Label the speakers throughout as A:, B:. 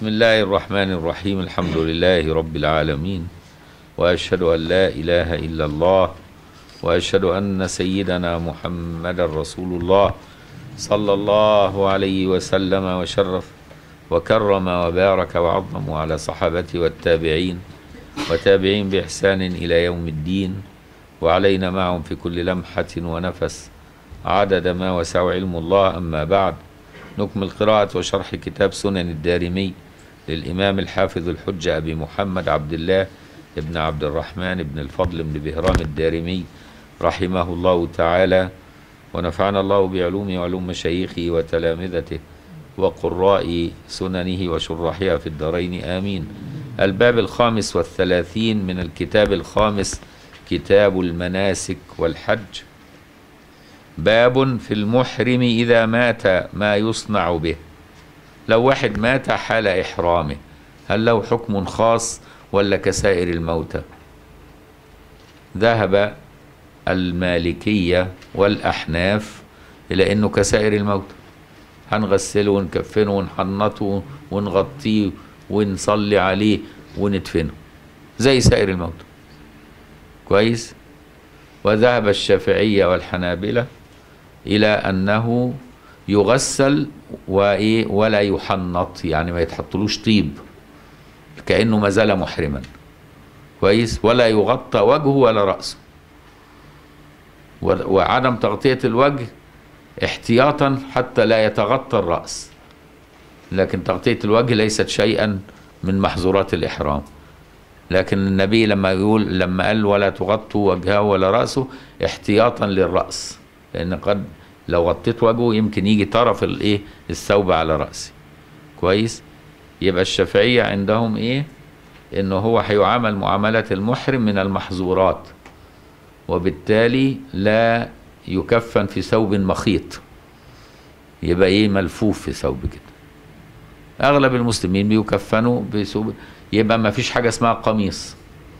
A: بسم الله الرحمن الرحيم الحمد لله رب العالمين واشهد ان لا اله الا الله واشهد ان سيدنا محمد رسول الله صلى الله عليه وسلم وشرف وكرم وبارك وعظم على صحابته والتابعين وتابعين باحسان الى يوم الدين وعلينا معهم في كل لمحه ونفس عدد ما وسع علم الله اما بعد نكمل قراءة وشرح كتاب سنن الدارمي للإمام الحافظ الحجة أبي محمد عبد الله ابن عبد الرحمن بن الفضل بن بهرام الدارمي رحمه الله تعالى ونفعنا الله بعلومه وعلوم مشايخه وتلامذته وقراء سننه وشراحها في الدارين آمين الباب الخامس والثلاثين من الكتاب الخامس كتاب المناسك والحج باب في المحرم إذا مات ما يصنع به لو واحد مات حال إحرامه هل له حكم خاص ولا كسائر الموتى ذهب المالكية والأحناف إلى أنه كسائر الموتى هنغسله ونكفنه ونحنطه ونغطيه ونصلي عليه وندفنه زي سائر الموتى كويس وذهب الشافعية والحنابلة إلى أنه يغسل وإيه ولا يحنط يعني ما يتحطلوش طيب كأنه ما زال محرما كويس ولا يغطى وجهه ولا رأسه وعدم تغطية الوجه احتياطا حتى لا يتغطى الرأس لكن تغطية الوجه ليست شيئا من محظورات الإحرام لكن النبي لما يقول لما قال ولا تغطوا وجهه ولا رأسه احتياطا للرأس لأن قد لو غطيت وجهه يمكن يجي طرف الايه الثوب على رأسي كويس يبقى الشافعية عندهم ايه انه هو هيعامل معاملة المحرم من المحظورات وبالتالي لا يكفن في ثوب مخيط يبقى ايه ملفوف في ثوب كده اغلب المسلمين بيكفنوا بثوب يبقى ما فيش حاجة اسمها قميص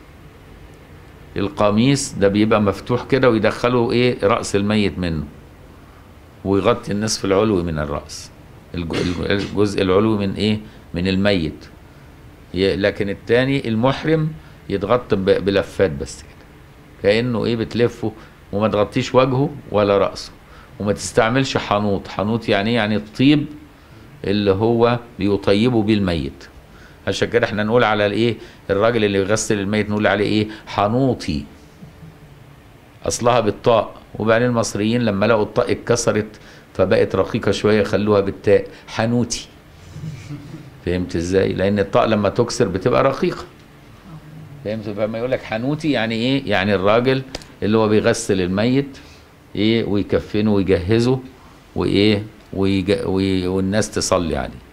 A: القميص ده بيبقى مفتوح كده ويدخلوا ايه رأس الميت منه ويغطي النصف العلوي من الرأس الجزء العلوي من ايه من الميت لكن التاني المحرم يتغطى بلفات بس كده كأنه ايه بتلفه وما تغطيش وجهه ولا رأسه وما تستعملش حنوط حنوط يعني ايه يعني الطيب اللي هو بيطيبه بيه الميت عشان كده احنا نقول على الايه الراجل اللي يغسل الميت نقول عليه ايه حنوطي اصلها بالطاء وبعدين المصريين لما لقوا الطاء اتكسرت فبقت رقيقه شويه خلوها بالتاء حنوتي فهمت ازاي لان الطاء لما تكسر بتبقى رقيقه فهمت فلما يقول لك حنوتي يعني ايه يعني الراجل اللي هو بيغسل الميت ايه ويكفنه ويجهزه وايه ويج... وي... والناس تصلي عليه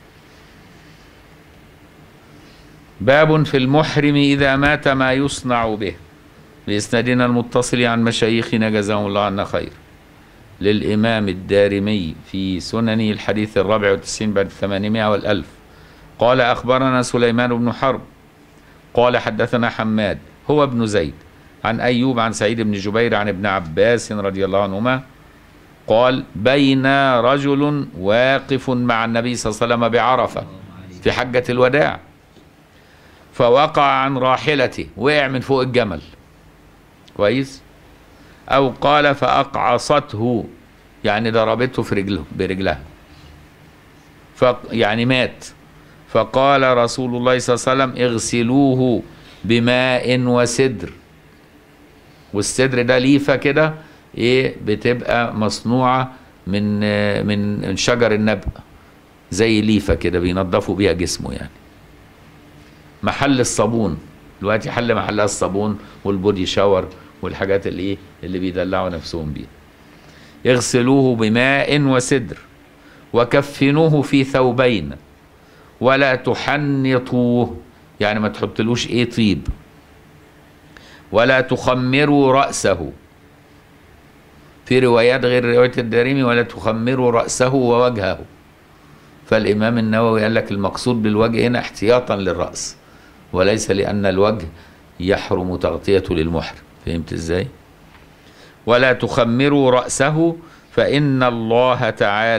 A: باب في المحرم إذا مات ما يصنع به بإسنادنا المتصل عن مشايخنا جزاهم الله عنا خير للإمام الدارمي في سننه الحديث الرابع والتسعين بعد الثمانمائة والألف قال أخبرنا سليمان بن حرب قال حدثنا حماد هو ابن زيد عن أيوب عن سعيد بن جبير عن ابن عباس رضي الله عنهما قال بين رجل واقف مع النبي صلى الله عليه وسلم بعرفة في حجة الوداع فوقع عن راحلته وقع من فوق الجمل كويس او قال فاقعصته يعني ضربته في رجله برجلها ف يعني مات فقال رسول الله صلى الله عليه وسلم اغسلوه بماء وسدر والسدر ده ليفه كده ايه بتبقى مصنوعه من من شجر النبأ زي ليفه كده بينضفوا بيها جسمه يعني محل الصابون دلوقتي حل محلها الصابون والبودي شاور والحاجات اللي ايه اللي بيدلعوا نفسهم بيها اغسلوه بماء وسدر وكفنوه في ثوبين ولا تحنطوه يعني ما تحطلوش ايه طيب ولا تخمروا رأسه في روايات غير رواية الدارمي ولا تخمروا رأسه ووجهه فالإمام النووي قال لك المقصود بالوجه هنا احتياطا للرأس وليس لأن الوجه يحرم تغطيته للمحرم فهمت ازاي ولا تخمروا رأسه فإن الله تعالى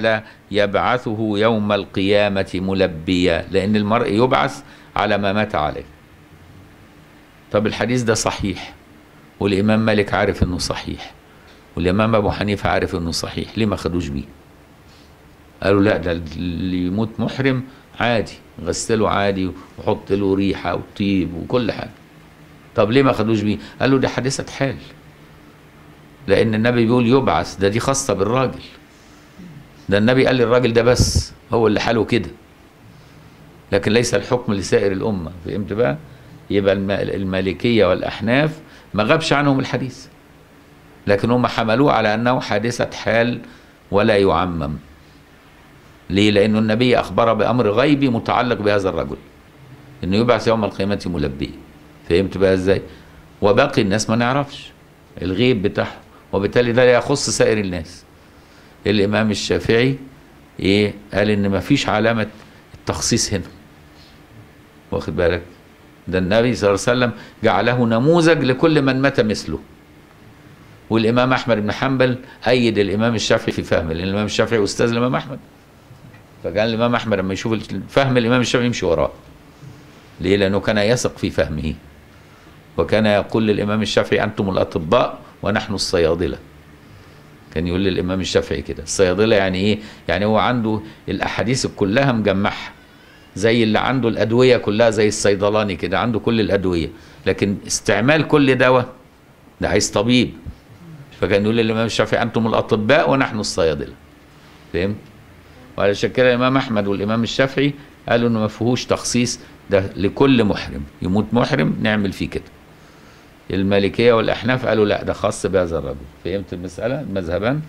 A: يبعثه يوم القيامة ملبيا لأن المرء يبعث على ما مات عليه طب الحديث ده صحيح والإمام مالك عارف إنه صحيح والإمام أبو حنيفة عارف إنه صحيح ليه ما خدوش بيه قالوا لا ده اللي يموت محرم عادي غسله عادي وحط له ريحة وطيب وكل حاجة طب ليه ما خدوش بيه قالوا ده حادثة حال لأن النبي بيقول يبعث ده دي خاصة بالراجل ده النبي قال للراجل ده بس هو اللي حاله كده لكن ليس الحكم لسائر الأمة فهمت بقى يبقى الم- المالكية والأحناف ما غابش عنهم الحديث لكن هم حملوه على أنه حادثة حال ولا يعمم ليه لأنه النبي أخبر بأمر غيبي متعلق بهذا الرجل إنه يبعث يوم القيامة ملبيه فهمت بقى إزاي وباقي الناس ما نعرفش الغيب بتاعهم وبالتالي ده لا يخص سائر الناس الإمام الشافعي إيه قال إن ما فيش علامة التخصيص هنا واخد بالك ده النبي صلى الله عليه وسلم جعله نموذج لكل من مات مثله والإمام أحمد بن حنبل أيد الإمام الشافعي في فهمه لأن الإمام الشافعي أستاذ الإمام أحمد فكان الإمام أحمد لما يشوف فهم الإمام الشافعي يمشي وراه ليه؟ لأنه كان يثق في فهمه وكان يقول للإمام الشافعي أنتم الأطباء ونحن الصيادلة كان يقول للإمام الشافعي كده الصيادلة يعني إيه؟ يعني هو عنده الأحاديث كلها مجمعها زي اللي عنده الأدوية كلها زي الصيدلاني كده عنده كل الأدوية لكن استعمال كل دواء ده عايز طبيب فكان يقول للإمام الشافعي أنتم الأطباء ونحن الصيادلة فهمت؟ وعلشان كده الإمام أحمد والإمام الشافعي قالوا إنه ما فيهوش تخصيص ده لكل محرم يموت محرم نعمل فيه كده المالكية والأحناف قالوا لا ده خاص بهذا الرجل فهمت المسألة المذهبان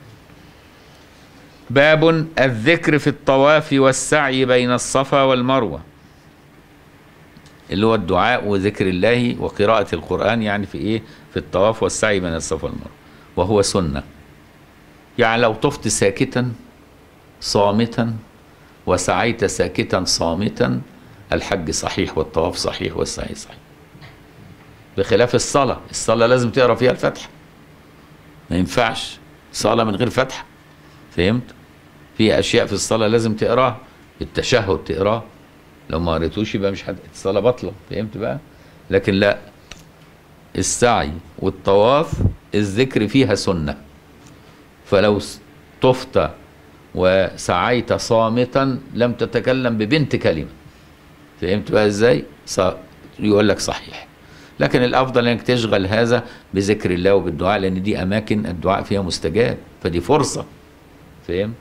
A: باب الذكر في الطواف والسعي بين الصفا والمروة اللي هو الدعاء وذكر الله وقراءة القرآن يعني في إيه في الطواف والسعي بين الصفا والمروة وهو سنة يعني لو طفت ساكتا صامتا وسعيت ساكتا صامتا الحج صحيح والطواف صحيح والسعي صحيح بخلاف الصلاة الصلاة لازم تقرأ فيها الفاتحة ما ينفعش صلاة من غير فاتحة فهمت في أشياء في الصلاة لازم تقراها التشهد تقراه لو ما قريتوش يبقى مش حد الصلاة باطلة فهمت بقى لكن لا السعي والطواف الذكر فيها سنة فلو س- طفت وسعيت صامتا لم تتكلم ببنت كلمة فهمت بقى ازاي ص- يقول لك صحيح لكن الافضل انك تشغل هذا بذكر الله وبالدعاء لان دي اماكن الدعاء فيها مستجاب فدي فرصه فهمت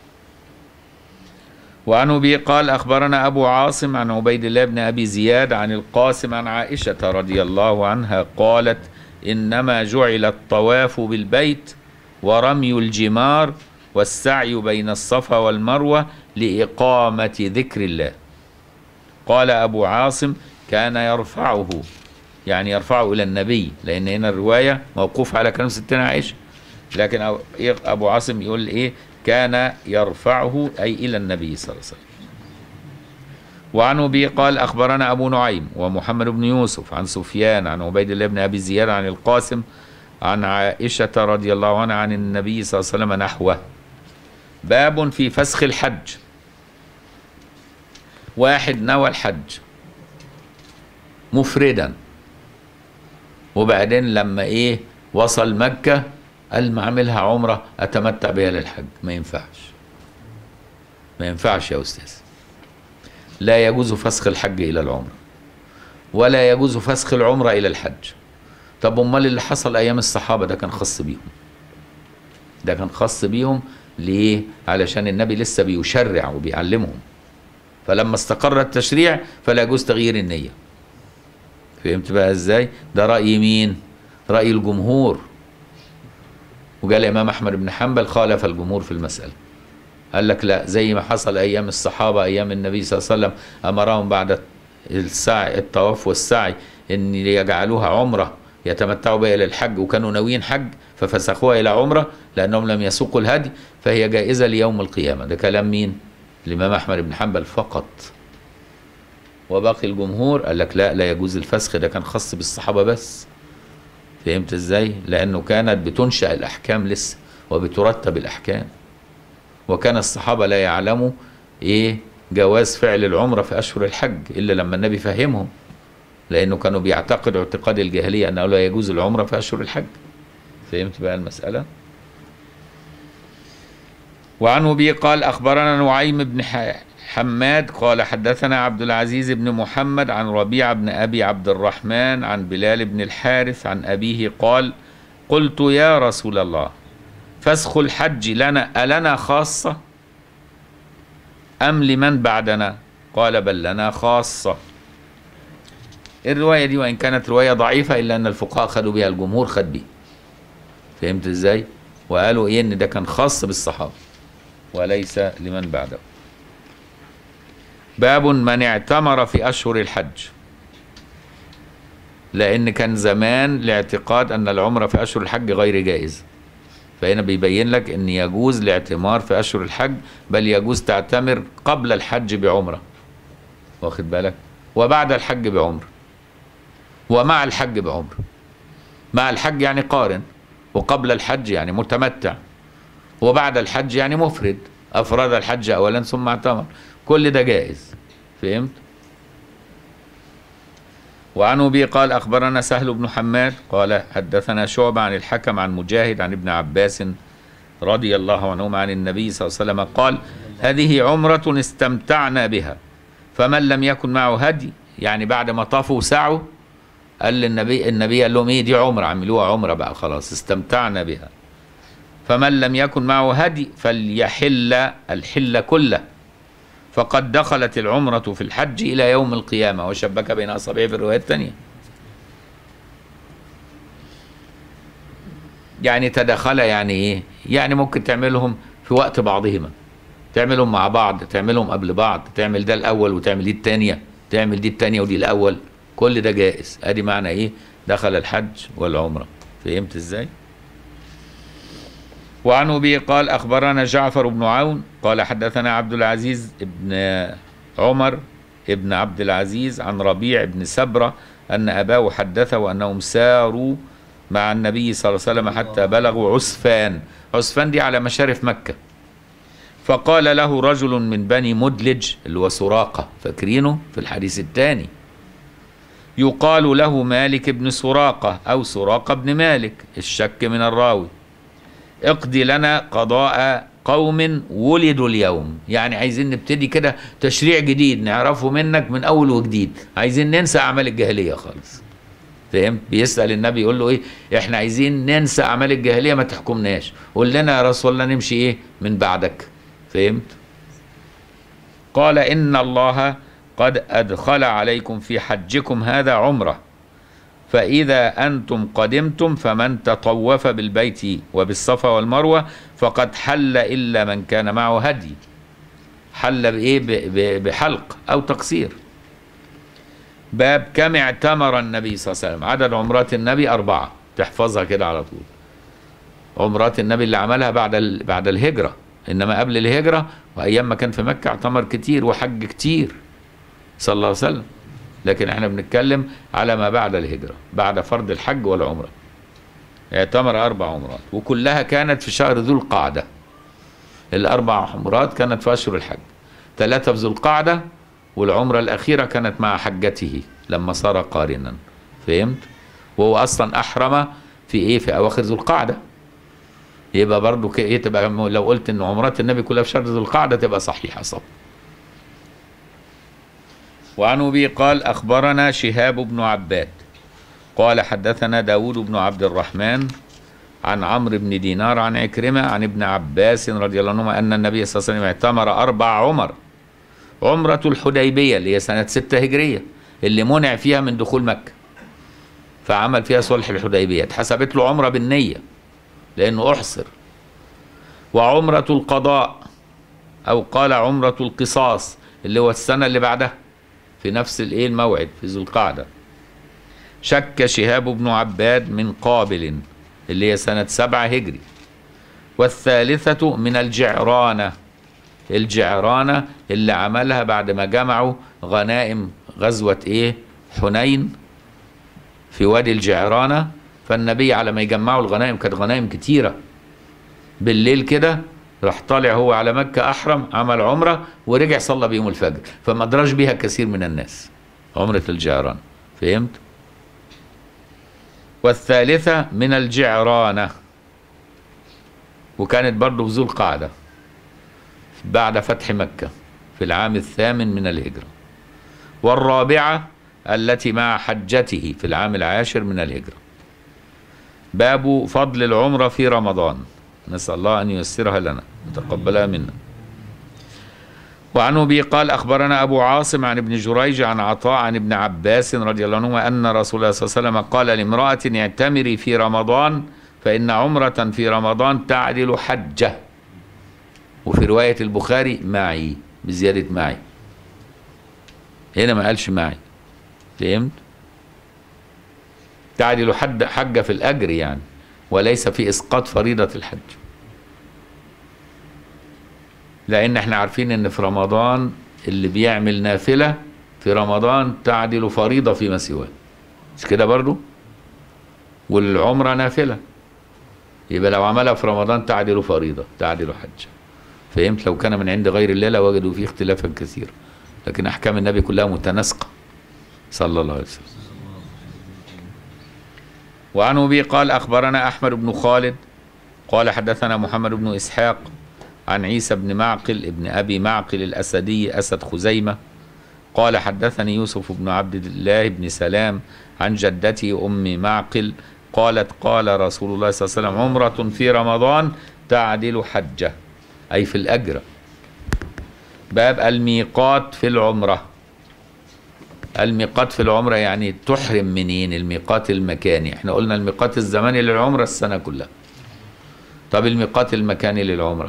A: وعن ابي قال اخبرنا ابو عاصم عن عبيد الله بن ابي زياد عن القاسم عن عائشه رضي الله عنها قالت انما جعل الطواف بالبيت ورمي الجمار والسعي بين الصفا والمروه لاقامه ذكر الله قال أبو عاصم كان يرفعه يعني يرفعه إلى النبي لأن هنا الرواية موقوف على كلام ستنا عائشة لكن أو- أبو عاصم يقول إيه كان يرفعه أي إلى النبي صلى الله عليه وسلم وعن أبي قال أخبرنا أبو نعيم ومحمد بن يوسف عن سفيان عن عبيد الله بن أبي زياد عن القاسم عن عائشة رضي الله عنها عن النبي صلى الله عليه وسلم نحوه باب في فسخ الحج واحد نوى الحج مفردا وبعدين لما ايه وصل مكة قال ما اعملها عمرة اتمتع بها للحج ما ينفعش ما ينفعش يا استاذ لا يجوز فسخ الحج الى العمرة ولا يجوز فسخ العمرة الى الحج طب امال اللي حصل ايام الصحابة ده كان خاص بيهم ده كان خاص بيهم ليه علشان النبي لسه بيشرع وبيعلمهم فلما استقر التشريع فلا يجوز تغيير النية فهمت بقى ازاي ده رأي مين رأي الجمهور وقال الإمام أحمد بن حنبل خالف الجمهور في المسألة قال لك لا زي ما حصل أيام الصحابة أيام النبي صلى الله عليه وسلم أمرهم بعد السعي الطواف والسعي أن يجعلوها عمرة يتمتعوا بها إلى الحج وكانوا ناويين حج ففسخوها إلى عمرة لأنهم لم يسوقوا الهدي فهي جائزة ليوم القيامة ده كلام مين؟ الإمام أحمد بن حنبل فقط وباقي الجمهور قال لك لا لا يجوز الفسخ ده كان خاص بالصحابة بس فهمت ازاي؟ لأنه كانت بتنشأ الأحكام لسه وبترتب الأحكام وكان الصحابة لا يعلموا إيه جواز فعل العمرة في أشهر الحج إلا لما النبي فهمهم لأنه كانوا بيعتقدوا اعتقاد الجاهلية أنه لا يجوز العمرة في أشهر الحج فهمت بقى المسألة وعن أبي قال أخبرنا نعيم بن ح- حماد قال حدثنا عبد العزيز بن محمد عن ربيع بن أبي عبد الرحمن عن بلال بن الحارث عن أبيه قال قلت يا رسول الله فسخ الحج لنا ألنا خاصة أم لمن بعدنا قال بل لنا خاصة الرواية دي وإن كانت رواية ضعيفة إلا أن الفقهاء خدوا بها الجمهور خد بيه فهمت إزاي وقالوا إيه إن ده كان خاص بالصحابة وليس لمن بعده باب من اعتمر في أشهر الحج لأن كان زمان الاعتقاد أن العمرة في أشهر الحج غير جائز فهنا بيبين لك أن يجوز الاعتمار في أشهر الحج بل يجوز تعتمر قبل الحج بعمرة واخد بالك وبعد الحج بعمرة ومع الحج بعمرة مع الحج يعني قارن وقبل الحج يعني متمتع وبعد الحج يعني مفرد أفراد الحج أولا ثم اعتمر كل ده جائز فهمت وعن أبي قال أخبرنا سهل بن حماد قال حدثنا شعبة عن الحكم عن مجاهد عن ابن عباس رضي الله عنهما عن النبي صلى الله عليه وسلم قال هذه عمرة استمتعنا بها فمن لم يكن معه هدي يعني بعد ما طافوا وسعوا قال للنبي النبي قال لهم ايه دي عمرة عملوها عمرة بقى خلاص استمتعنا بها فمن لم يكن معه هدي فليحل الحل كله فقد دخلت العمرة في الحج إلى يوم القيامة وشبك بين أصابعه في الرواية الثانية يعني تدخل يعني إيه يعني ممكن تعملهم في وقت بعضهما تعملهم مع بعض تعملهم قبل بعض تعمل ده الأول وتعمل دي الثانية تعمل دي الثانية ودي الأول كل ده جائز ادي معنى ايه دخل الحج والعمرة فهمت ازاي وعن ابي قال اخبرنا جعفر بن عون قال حدثنا عبد العزيز بن عمر ابن عبد العزيز عن ربيع بن سبرة ان اباه حدثه انهم ساروا مع النبي صلى الله عليه وسلم حتى بلغوا عسفان عسفان دي على مشارف مكة فقال له رجل من بني مدلج اللي هو سراقة فاكرينه في الحديث الثاني يقال له مالك بن سراقة أو سراقة بن مالك الشك من الراوي اقضي لنا قضاء قوم ولدوا اليوم يعني عايزين نبتدي كده تشريع جديد نعرفه منك من أول وجديد عايزين ننسى أعمال الجاهلية خالص فهمت بيسأل النبي يقول له إيه إحنا عايزين ننسى أعمال الجاهلية ما تحكمناش قول لنا يا رسول الله نمشي إيه من بعدك فهمت قال إن الله قد أدخل عليكم في حجكم هذا عمرة فإذا أنتم قدمتم فمن تطوف بالبيت وبالصفا والمروة فقد حل إلا من كان معه هدي حل بإيه ب- ب- بحلق أو تقصير باب كم اعتمر النبي صلى الله عليه وسلم عدد عمرات النبي أربعة تحفظها كده على طول عمرات النبي اللي عملها بعد ال- بعد الهجرة إنما قبل الهجرة وأيام ما كان في مكة اعتمر كتير وحج كتير صلى الله عليه وسلم لكن احنا بنتكلم على ما بعد الهجرة بعد فرض الحج والعمرة اعتمر أربع عمرات وكلها كانت في شهر ذو القعدة الأربع عمرات كانت في أشهر الحج ثلاثة في ذو القعدة والعمرة الأخيرة كانت مع حجته لما صار قارنا فهمت وهو أصلا أحرم في إيه في أواخر ذو القعدة يبقى برضو ك- إيه تبقى لو قلت إن عمرات النبي كلها في شهر ذو القعدة تبقى صحيحة صح وعن أبي قال أخبرنا شهاب بن عباد قال حدثنا داود بن عبد الرحمن عن عمرو بن دينار عن عكرمة عن ابن عباس رضي الله عنهما أن النبي صلى الله عليه وسلم اعتمر أربع عمر عمرة الحديبية اللي هي سنة ستة هجرية اللي منع فيها من دخول مكة فعمل فيها صلح الحديبية اتحسبت له عمرة بالنية لأنه أحصر وعمرة القضاء أو قال عمرة القصاص اللي هو السنة اللي بعدها في نفس الايه الموعد في ذو القعدة شك شهاب بن عباد من قابل اللي هي سنة سبعة هجري والثالثة من الجعرانة الجعرانة اللي عملها بعد ما جمعوا غنائم غزوة ايه حنين في وادي الجعرانة فالنبي على ما يجمعوا الغنائم كانت غنائم كتيرة بالليل كده راح طالع هو على مكة أحرم عمل عمرة ورجع صلى بيهم الفجر فما أدرج بها كثير من الناس عمرة الجعران فهمت؟ والثالثة من الجعرانة وكانت برضه في ذو القعدة بعد فتح مكة في العام الثامن من الهجرة والرابعة التي مع حجته في العام العاشر من الهجرة باب فضل العمرة في رمضان نسأل الله أن ييسرها لنا وتقبلها منا وعن أبي قال أخبرنا أبو عاصم عن ابن جريج عن عطاء عن ابن عباس رضي الله عنه أن رسول الله صلى الله عليه وسلم قال لامرأة اعتمري في رمضان فإن عمرة في رمضان تعدل حجة وفي رواية البخاري معي بزيادة معي هنا ما قالش معي فهمت تعدل حد حجة في الأجر يعني وليس في إسقاط فريضة الحج لأن احنا عارفين إن في رمضان اللي بيعمل نافلة في رمضان تعدل فريضة فيما سواه مش كده برضو والعمرة نافلة يبقى لو عملها في رمضان تعدل فريضة تعدل حج فهمت لو كان من عند غير الله لوجدوا فيه اختلافا كثيرا لكن أحكام النبي كلها متناسقة صلى الله عليه وسلم وعن أبي قال أخبرنا أحمد بن خالد قال حدثنا محمد بن إسحاق عن عيسى بن معقل ابن أبي معقل الأسدي أسد خزيمة قال حدثني يوسف بن عبد الله بن سلام عن جدته أم معقل قالت قال رسول الله صلى الله عليه وسلم عمرة في رمضان تعدل حجة أي في الأجر باب الميقات في العمرة الميقات في العمرة يعني تحرم منين الميقات المكاني احنا قلنا الميقات الزماني للعمرة السنة كلها طب الميقات المكاني للعمرة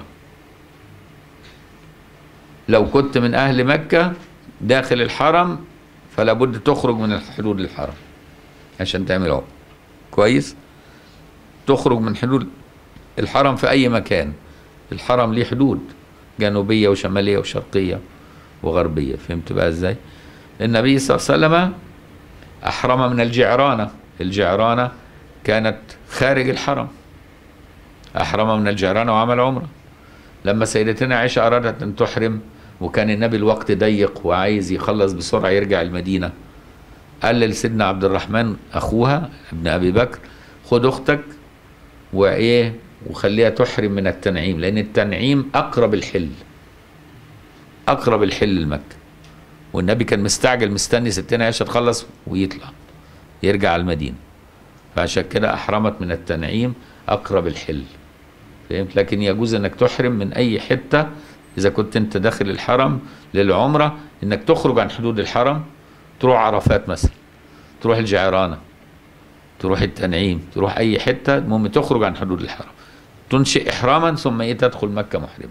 A: لو كنت من أهل مكة داخل الحرم فلا بد تخرج من حدود الحرم عشان تعمل عمرة كويس تخرج من حدود الحرم في أي مكان الحرم ليه حدود جنوبية وشمالية وشرقية وغربية فهمت بقى ازاي النبي صلى الله عليه وسلم أحرم من الجعرانة الجعرانة كانت خارج الحرم أحرم من الجعرانة وعمل عمرة لما سيدتنا عائشة أرادت أن تحرم وكان النبي الوقت ضيق وعايز يخلص بسرعة يرجع المدينة قال لسيدنا عبد الرحمن أخوها ابن أبي بكر خد أختك وإيه وخليها تحرم من التنعيم لأن التنعيم أقرب الحل أقرب الحل لمكة والنبي كان مستعجل مستني ستنا عائشة تخلص ويطلع يرجع المدينة فعشان كده أحرمت من التنعيم أقرب الحل فهمت لكن يجوز انك تحرم من اي حته اذا كنت انت داخل الحرم للعمره انك تخرج عن حدود الحرم تروح عرفات مثلا تروح الجعرانه تروح التنعيم تروح اي حته المهم تخرج عن حدود الحرم تنشئ احراما ثم ايه تدخل مكه محرما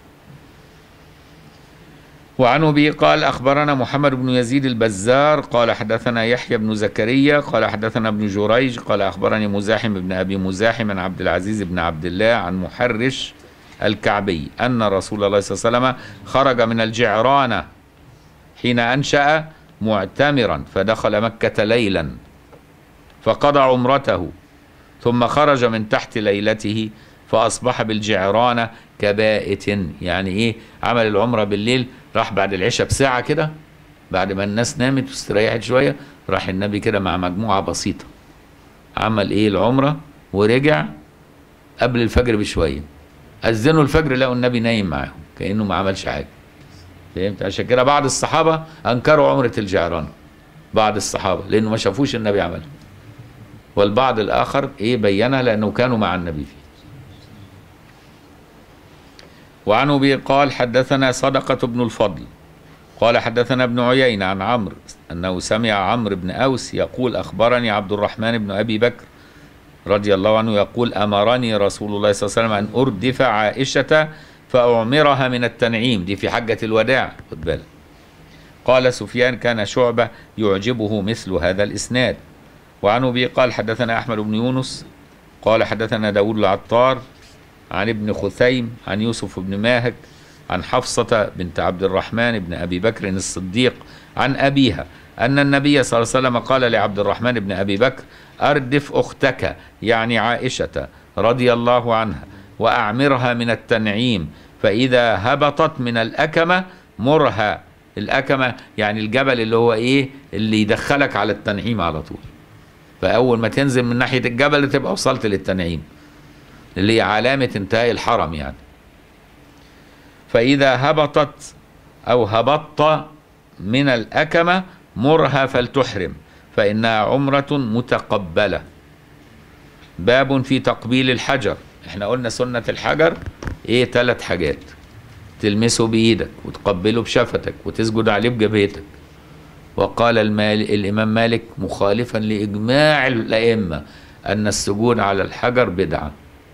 A: وعن ابي قال اخبرنا محمد بن يزيد البزار قال حدثنا يحيى بن زكريا قال حدثنا ابن جريج قال اخبرني مزاحم بن ابي مزاحم عن عبد العزيز بن عبد الله عن محرش الكعبي ان رسول الله صلى الله عليه وسلم خرج من الجعرانه حين انشا معتمرا فدخل مكه ليلا فقضى عمرته ثم خرج من تحت ليلته فاصبح بالجعرانه كبائت يعني ايه عمل العمره بالليل راح بعد العشاء بساعة كده بعد ما الناس نامت واستريحت شوية راح النبي كده مع مجموعة بسيطة عمل ايه العمرة ورجع قبل الفجر بشوية أذنوا الفجر لقوا النبي نايم معاهم كأنه ما عملش حاجة فهمت عشان كده بعض الصحابة أنكروا عمرة الجعرانة بعض الصحابة لأنه ما شافوش النبي عملها والبعض الآخر إيه بينها لأنه كانوا مع النبي فيه وعن ابي قال حدثنا صدقة بن الفضل قال حدثنا ابن عيينة عن عمرو أنه سمع عمرو بن أوس يقول أخبرني عبد الرحمن بن أبي بكر رضي الله عنه يقول أمرني رسول الله صلى الله عليه وسلم أن أردف عائشة فأعمرها من التنعيم دي في حجة الوداع خد بالك قال سفيان كان شعبة يعجبه مثل هذا الإسناد وعن أبي قال حدثنا أحمد بن يونس قال حدثنا داود العطار عن ابن خثيم عن يوسف بن ماهك عن حفصة بنت عبد الرحمن بن أبي بكر الصديق عن أبيها أن النبي صلى الله عليه وسلم قال لعبد الرحمن بن أبي بكر أردف أختك يعني عائشة رضي الله عنها وأعمرها من التنعيم فإذا هبطت من الأكمة مرها الأكمة يعني الجبل اللي هو إيه اللي يدخلك على التنعيم على طول فأول ما تنزل من ناحية الجبل تبقى وصلت للتنعيم اللي هي علامة انتهاء الحرم يعني فإذا هبطت أو هبطت من الأكمة مرها فلتحرم فإنها عمرة متقبلة باب في تقبيل الحجر احنا قلنا سنة الحجر ايه ثلاث حاجات تلمسه بإيدك وتقبله بشفتك وتسجد عليه بجبهتك وقال المال الإمام مالك مخالفا لإجماع الأئمة أن السجود على الحجر بدعة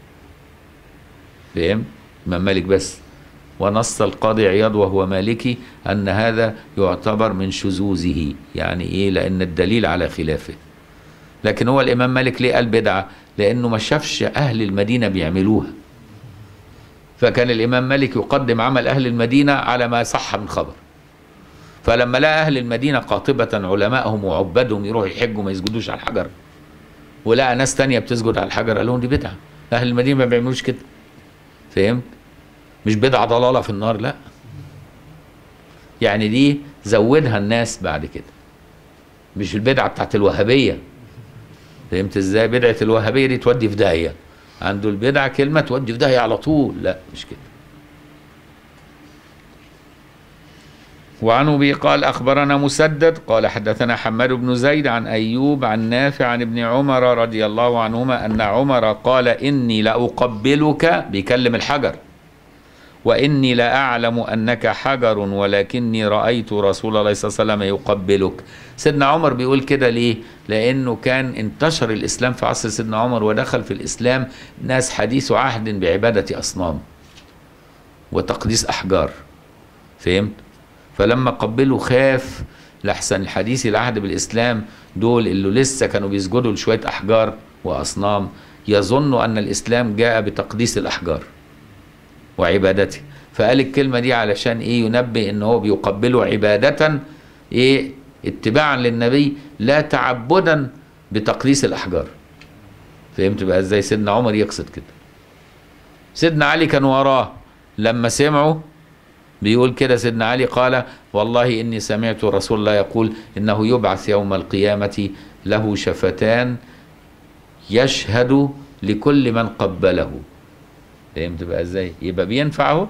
A: فهم؟ إمام مالك بس ونص القاضي عياض وهو مالكي أن هذا يعتبر من شذوذه يعني إيه لأن الدليل على خلافه لكن هو الإمام مالك ليه قال بدعة لأنه ما شافش أهل المدينة بيعملوها فكان الإمام مالك يقدم عمل أهل المدينة على ما صح من خبر فلما لقى أهل المدينة قاطبة علمائهم وعبادهم يروحوا يحجوا ما يسجدوش على الحجر ولقى ناس تانية بتسجد على الحجر قال لهم دي بدعة أهل المدينة ما بيعملوش كده فهمت؟ مش بدعة ضلالة في النار لا يعني دي زودها الناس بعد كده مش البدعة بتاعت الوهابية فهمت ازاي بدعة الوهابية دي تودي في داهية عنده البدعة كلمة تودي في داهية على طول لا مش كده وعن ابي قال اخبرنا مسدد قال حدثنا حماد بن زيد عن ايوب عن نافع عن ابن عمر رضي الله عنهما ان عمر قال اني لاقبلك بيكلم الحجر واني لاعلم انك حجر ولكني رايت رسول الله صلى الله عليه وسلم يقبلك سيدنا عمر بيقول كده ليه لانه كان انتشر الاسلام في عصر سيدنا عمر ودخل في الاسلام ناس حديث عهد بعباده اصنام وتقديس احجار فهمت فلما قبله خاف لحسن الحديث العهد بالاسلام دول اللي لسه كانوا بيسجدوا لشويه احجار واصنام يظنوا ان الاسلام جاء بتقديس الاحجار وعبادته فقال الكلمه دي علشان ايه ينبه ان هو بيقبله عباده ايه اتباعا للنبي لا تعبدا بتقديس الاحجار فهمت بقى ازاي سيدنا عمر يقصد كده سيدنا علي كان وراه لما سمعوا بيقول كده سيدنا علي قال والله اني سمعت رسول الله يقول انه يبعث يوم القيامه له شفتان يشهد لكل من قبله فهمت بقى ازاي يبقى بينفعه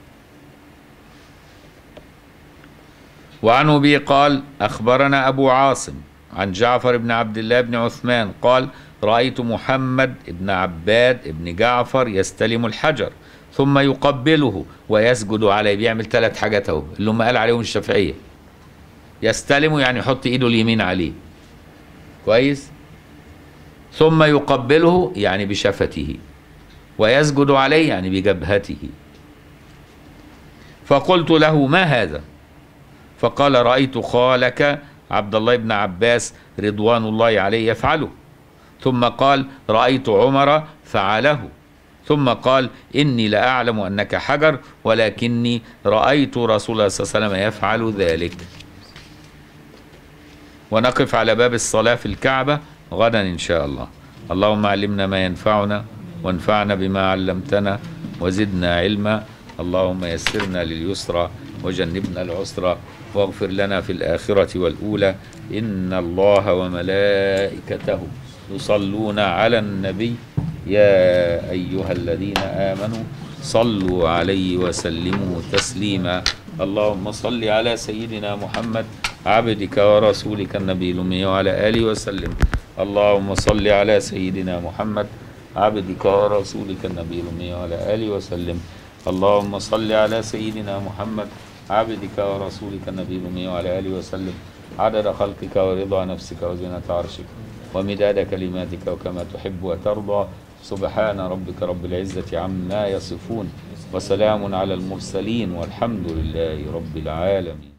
A: وعن ابي قال اخبرنا ابو عاصم عن جعفر بن عبد الله بن عثمان قال رايت محمد بن عباد بن جعفر يستلم الحجر ثم يقبله ويسجد عليه بيعمل ثلاث حاجات اهو اللي هم قال عليهم الشافعيه يستلمه يعني يحط ايده اليمين عليه كويس ثم يقبله يعني بشفته ويسجد عليه يعني بجبهته فقلت له ما هذا فقال رأيت خالك عبد الله بن عباس رضوان الله عليه يفعله ثم قال رأيت عمر فعله ثم قال إني لأعلم أنك حجر ولكني رأيت رسول الله صلى الله عليه وسلم يفعل ذلك ونقف على باب الصلاة في الكعبة غدا إن شاء الله اللهم علمنا ما ينفعنا وانفعنا بما علمتنا وزدنا علما اللهم يسرنا لليسرى وجنبنا العسرى واغفر لنا في الآخرة والأولى إن الله وملائكته يصلون على النبي يا أيها الذين آمنوا صلوا عليه وسلموا تسليما اللهم صل على سيدنا محمد عبدك ورسولك النبي الأمي وعلى آله وسلم اللهم صل على سيدنا محمد عبدك ورسولك النبي الأمي وعلى آله وسلم اللهم صل على سيدنا محمد عبدك ورسولك النبي الأمي وعلى آله وسلم عدد خلقك ورضا نفسك وزنة عرشك ومداد كلماتك وكما تحب وترضى سبحان ربك رب العزة عما يصفون وسلام على المرسلين والحمد لله رب العالمين